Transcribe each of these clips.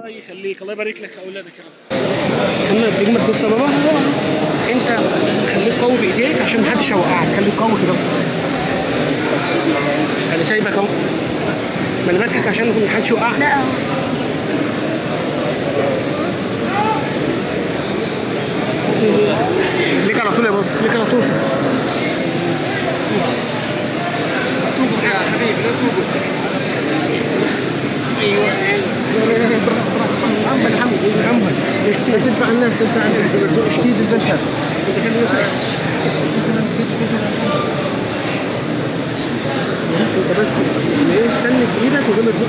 الله يخليك الله يبارك لك في اولادك يا رب محمد اجمد بص يا بابا انت خليك قوي بايديك عشان محدش يوقعك خليك قوي كده انا سايبك اهو ما انا ماسكك عشان محدش يوقعك لا اهو ليك على طول يا بابا ليك على طول توقف يا حبيبي لا توقف ايوه محمد محمد محمد لا تدفع الناس تدفع الناس شديد البشر انت بس ايه سند ايدك وقوم تزق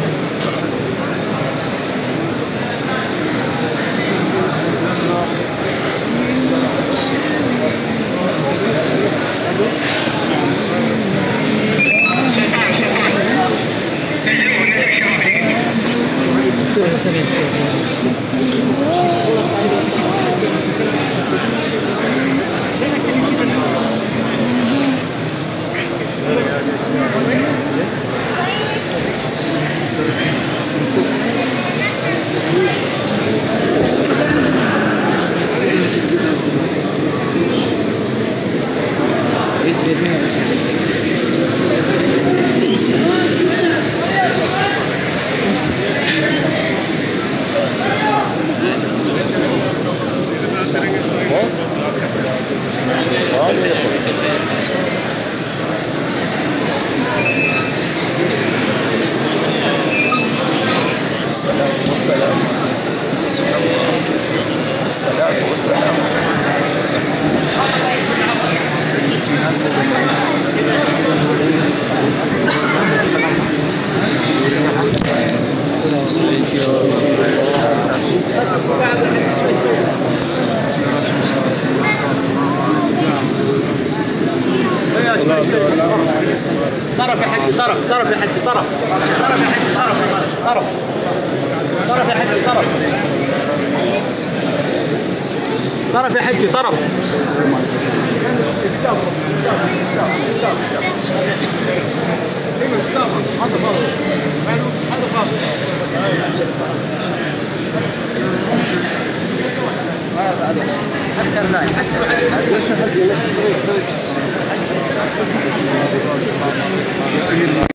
الصلاة والسلام الصلاة والسلام طرف يا حاج طرف طرف يا حاج طرف طرف يا حاج طرف طرف طرف يا حاج طرف طرف يا حاج طرف حتى